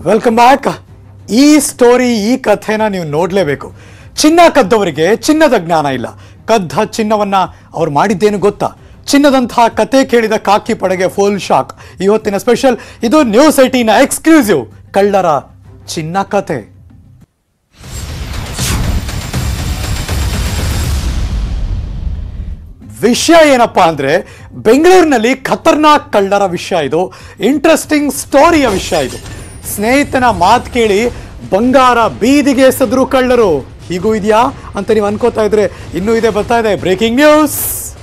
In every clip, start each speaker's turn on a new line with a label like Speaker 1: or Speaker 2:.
Speaker 1: welcome back ಈ story ಈ ಕಥೆನ ನೀವು ನೋಡಲೇಬೇಕು ಚಿನ್ನ ಕದ್ದವರಿಗೆ ಚಿನ್ನದ ಜ್ಞಾನ ಇಲ್ಲ ಕದ್ದ ಚಿನ್ನವನ್ನ ಅವ್ರು ಮಾಡಿದ್ದೇನು ಗೊತ್ತಾ ಚಿನ್ನದಂತಹ ಕತೆ ಕೇಳಿದ ಕಾಕಿ ಪಡೆಗೆ ಫುಲ್ ಶಾಕ್ ಇವತ್ತಿನ ಸ್ಪೆಷಲ್ ಇದು ನ್ಯೂಸ್ ಐಟಿನ ಎಕ್ಸ್ಕ್ಲೂಸಿವ್ ಕಳ್ಳರ ಚಿನ್ನ ಕತೆ ವಿಷಯ ಏನಪ್ಪಾ ಅಂದ್ರೆ ಬೆಂಗಳೂರಿನಲ್ಲಿ ಖತರ್ನಾಕ್ ಕಳ್ಳರ ವಿಷಯ ಇದು ಇಂಟ್ರೆಸ್ಟಿಂಗ್ ಸ್ಟೋರಿಯ ವಿಷಯ ಇದು ಸ್ನೇಹಿತನ ಮಾತು ಕೇಳಿ ಬಂಗಾರ ಬೀದಿಗೆ ಎಸೆದ್ರು ಕಳ್ಳರು ಹೀಗೂ ಇದೆಯಾ ಅಂತ ನೀವು ಅನ್ಕೋತಾ ಇದ್ರೆ ಇನ್ನೂ ಇದೆ ಬರ್ತಾ ಇದೆ ಬ್ರೇಕಿಂಗ್ ನ್ಯೂಸ್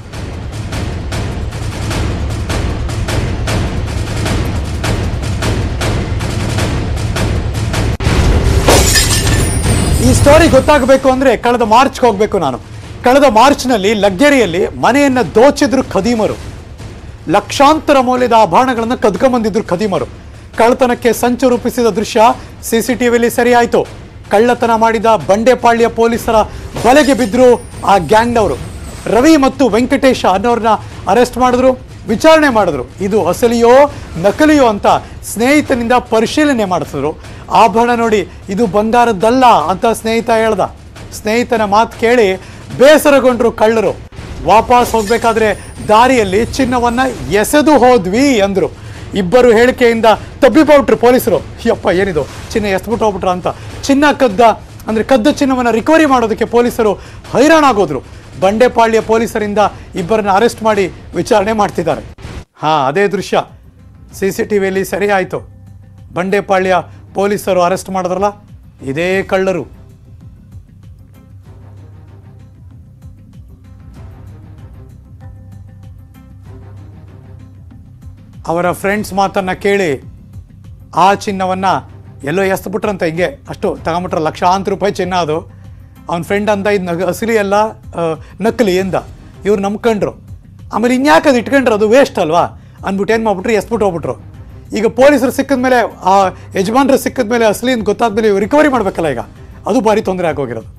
Speaker 1: ಈ ಸ್ಟೋರಿ ಗೊತ್ತಾಗಬೇಕು ಅಂದ್ರೆ ಕಳೆದ ಮಾರ್ಚ್ಗೆ ಹೋಗ್ಬೇಕು ನಾನು ಕಳೆದ ಮಾರ್ಚ್ನಲ್ಲಿ ಲಗ್ಗೆರೆಯಲ್ಲಿ ಮನೆಯನ್ನ ದೋಚಿದ್ರು ಖದೀಮರು ಲಕ್ಷಾಂತರ ಮೌಲ್ಯದ ಆಭರಣಗಳನ್ನು ಕದ್ಕೊಂಬಂದಿದ್ರು ಖದೀಮರು ಕಳ್ಳತನಕ್ಕೆ ಸಂಚು ರೂಪಿಸಿದ ದೃಶ್ಯ ಸಿಸಿಟಿವಿಯಲ್ಲಿ ಸೆರೆಯಾಯಿತು ಕಳ್ಳತನ ಮಾಡಿದ ಬಂಡೆಪಾಳ್ಯ ಪೊಲೀಸರ ಬಲೆಗೆ ಬಿದ್ದರು ಆ ಗ್ಯಾಂಗ್ನವರು ರವಿ ಮತ್ತು ವೆಂಕಟೇಶ ಅನ್ನೋರನ್ನ ಅರೆಸ್ಟ್ ಮಾಡಿದ್ರು ವಿಚಾರಣೆ ಮಾಡಿದ್ರು ಇದು ಅಸಲಿಯೋ ನಕಲಿಯೋ ಅಂತ ಸ್ನೇಹಿತನಿಂದ ಪರಿಶೀಲನೆ ಮಾಡಿಸಿದ್ರು ಆಭರಣ ನೋಡಿ ಇದು ಬಂಗಾರದ್ದಲ್ಲ ಅಂತ ಸ್ನೇಹಿತ ಹೇಳ್ದ ಸ್ನೇಹಿತನ ಮಾತು ಕೇಳಿ ಬೇಸರಗೊಂಡ್ರು ಕಳ್ಳರು ವಾಪಸ್ ಹೋಗ್ಬೇಕಾದ್ರೆ ದಾರಿಯಲ್ಲಿ ಚಿನ್ನವನ್ನ ಎಸೆದು ಹೋದ್ವಿ ಅಂದ್ರು ಇಬ್ಬರು ಹೇಳಿಕೆಯಿಂದ ತಬ್ಬಿಬಿಟ್ರು ಪೊಲೀಸರು ಯಪ್ಪ ಏನಿದು ಚಿನ್ನ ಎಸ್ಬಿಟ್ಟು ಹೋಗ್ಬಿಟ್ರ ಅಂತ ಚಿನ್ನ ಕದ್ದ ಅಂದ್ರೆ ಕದ್ದ ಚಿನ್ನವನ್ನ ರಿಕವರಿ ಮಾಡೋದಕ್ಕೆ ಪೊಲೀಸರು ಹೈರಾಣಾಗೋದ್ರು ಬಂಡೆಪಾಳ್ಯ ಪೊಲೀಸರಿಂದ ಇಬ್ಬರನ್ನ ಅರೆಸ್ಟ್ ಮಾಡಿ ವಿಚಾರಣೆ ಮಾಡ್ತಿದ್ದಾರೆ ಹಾ ಅದೇ ದೃಶ್ಯ ಸಿ ಸಿ ಟಿ ವಿಯಲ್ಲಿ ಸರಿ ಆಯಿತು ಬಂಡೆಪಾಳ್ಯ ಪೊಲೀಸರು ಅರೆಸ್ಟ್ ಮಾಡಿದ್ರಲ್ಲ ಇದೇ ಕಳ್ಳರು ಅವರ ಫ್ರೆಂಡ್ಸ್ ಮಾತನ್ನ ಕೇಳಿ ಆ ಚಿನ್ನವನ್ನ ಎಲ್ಲೋ ಎಸ್ಬಿಟ್ರಂತ ಹಿಂಗೆ ಅಷ್ಟು ತಗೊಂಬಿಟ್ರ ಲಕ್ಷಾಂತರ ರೂಪಾಯಿ ಚಿನ್ನ ಅದು ಅವನ ಫ್ರೆಂಡ್ ಅಂದ ಇದು ನಗ ಅಸಲಿ ಅಲ್ಲ ಆ, ನಕಲಿ ಎಂದ ಇವ್ರು ನಂಬ್ಕೊಂಡ್ರು ಆಮೇಲೆ ಇನ್ಯಾಕೆ ಅದು ಇಟ್ಕೊಂಡ್ರು ಅದು ವೇಸ್ಟ್ ಅಲ್ವಾ ಅಂದ್ಬಿಟ್ಟು ಏನು ಮಾಡ್ಬಿಟ್ರು ಎಸ್ಬಿಟ್ಟು ಹೋಗ್ಬಿಟ್ರು ಈಗ ಪೊಲೀಸರು ಸಿಕ್ಕಿದ ಮೇಲೆ ಆ ಯಜಮಾನ್ರು ಸಿಕ್ಕಿದ ಮೇಲೆ ಅಸಲಿ ಅಂತ ಗೊತ್ತಾದ್ಮೇಲೆ ರಿಕವರಿ ಮಾಡ್ಬೇಕಲ್ಲ ಈಗ ಅದು ಭಾರಿ ತೊಂದರೆ ಆಗೋಗಿರೋದು